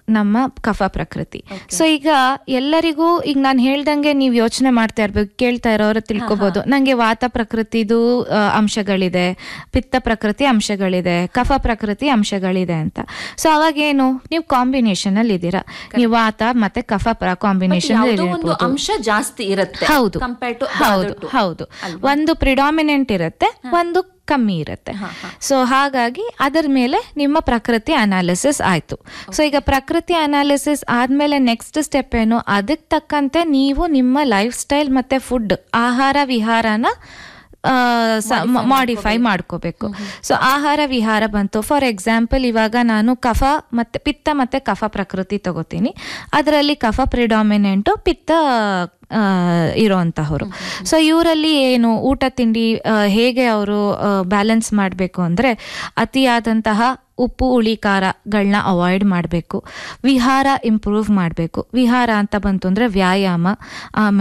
ನಮ್ಮ ಕಫ ಪ್ರಕೃತಿ ಸೊ ಈಗ ಎಲ್ಲರಿಗೂ ಈಗ ನಾನು ಹೇಳ್ದಂಗೆ ನೀವು ಯೋಚನೆ ಮಾಡ್ತಾ ಇರ್ಬೇಕು ಕೇಳ್ತಾ ಇರೋರು ತಿಳ್ಕೊಬಹುದು ನಂಗೆ ವಾತ ಪ್ರಕೃತಿದು ಆ, ಅಂಶಗಳಿದೆ ಪಿತ್ತ ಪ್ರಕೃತಿ ಅಂಶಗಳಿದೆ ಕಫ ಪ್ರಕೃತಿ ಅಂಶಗಳಿದೆ ಅಂತ ಸೊ ಅವಾಗ ಏನು ನೀವು ಕಾಂಬಿನೇಷನ್ ಅಲ್ಲಿ ಇದ್ದೀರಾ ನೀವು ವಾತ ಮತ್ತೆ ಕಫ ಕಾಂಬಿನೇಷನ್ ಯಾವುದೋ ಒಂದು ಅಂಶ ಜಾಸ್ತಿ ಇರುತ್ತೆ ಹೌದು ಕಂಪೇರ್ ಟು ಹೌದು ಹೌದು ಒಂದು ಪ್ರಿಡಾಮಿನೆಂಟ್ ಇರುತ್ತೆ ಒಂದು ಕಮ್ಮಿ ಇರುತ್ತೆ ಸೊ ಹಾಗಾಗಿ ಅದರ ಮೇಲೆ ನಿಮ್ಮ ಪ್ರಕೃತಿ ಅನಾಲಿಸಿಸ್ ಆಯ್ತು ಸೊ ಈಗ ಪ್ರಕೃತಿ ಅನಾಲಿಸಿಸ್ ಆದ್ಮೇಲೆ ನೆಕ್ಸ್ಟ್ ಸ್ಟೆಪ್ ಏನು ಅದಕ್ಕೆ ತಕ್ಕಂತೆ ನೀವು ನಿಮ್ಮ ಲೈಫ್ ಸ್ಟೈಲ್ ಮತ್ತೆ ಫುಡ್ ಆಹಾರ ವಿಹಾರನ ಮಾಡಿಫೈ ಮಾಡ್ಕೋಬೇಕು ಸೊ ಆಹಾರ ವಿಹಾರ ಬಂತು ಫಾರ್ ಎಕ್ಸಾಂಪಲ್ ಇವಾಗ ನಾನು ಕಫ ಮತ್ತೆ ಪಿತ್ತ ಮತ್ತೆ ಕಫ ಪ್ರಕೃತಿ ತಗೋತೀನಿ ಅದರಲ್ಲಿ ಕಫ ಪ್ರಿಡಾಮಿನೆಂಟು ಪಿತ್ತ ಆ, ಇರೋಂತಹವ್ರು ಸೊ ಇವರಲ್ಲಿ ಏನು ಊಟ ತಿಂಡಿ ಆ, ಹೇಗೆ ಅವರು ಬ್ಯಾಲೆನ್ಸ್ ಮಾಡಬೇಕು ಅಂದರೆ ಅತಿಯಾದಂತಹ ಉಪ್ಪು ಹುಳಿ ಖಾರಗಳನ್ನ ಅವಾಯ್ಡ್ ಮಾಡಬೇಕು ವಿಹಾರ ಇಂಪ್ರೂವ್ ಮಾಡಬೇಕು ವಿಹಾರ ಅಂತ ಬಂತು ಅಂದರೆ ವ್ಯಾಯಾಮ ಆಮೇಲೆ